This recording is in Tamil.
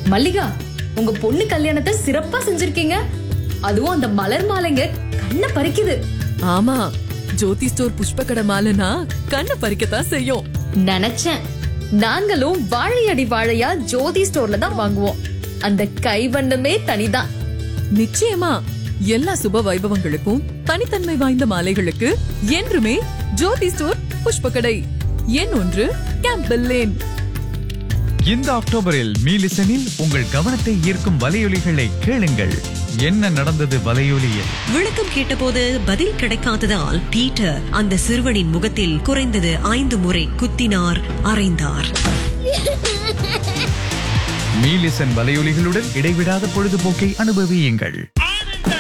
மல்லிகா உங்க பொண்ணு கல்யாணத்தை சிறப்பா செஞ்சிருக்கீங்க அதுவும் அந்த மலர் மாலைங்க கண்ணை பறிக்குது ஆமா ஜோதி ஸ்டோர் புஷ்ப கடை மாலைனா கண்ணை பறிக்கத்தான் செய்யும் நினைச்சேன் நாங்களும் வாழையடி வாழையா ஜோதி ஸ்டோர்ல தான் வாங்குவோம் அந்த கைவண்ணமே தனிதான் நிச்சயமா எல்லா சுப வைபவங்களுக்கும் தனித்தன்மை வாய்ந்த மாலைகளுக்கு என்றுமே ஜோதி ஸ்டோர் புஷ்ப கடை எண் ஒன்று கேம்பல் லேன் இந்த அக்டோபரில் மீலிசனில் உங்கள் கவனத்தை ஈர்க்கும் வலையொலிகளை கேளுங்கள் என்ன நடந்தது வலையொலியில் விளக்கம் கேட்டபோது பதில் கிடைக்காததால் பீட்டர் அந்த சிறுவனின் முகத்தில் குறைந்தது ஐந்து முறை குத்தினார் அறைந்தார் மீலிசன் வலையொலிகளுடன் இடைவிடாத பொழுதுபோக்கை அனுபவியுங்கள்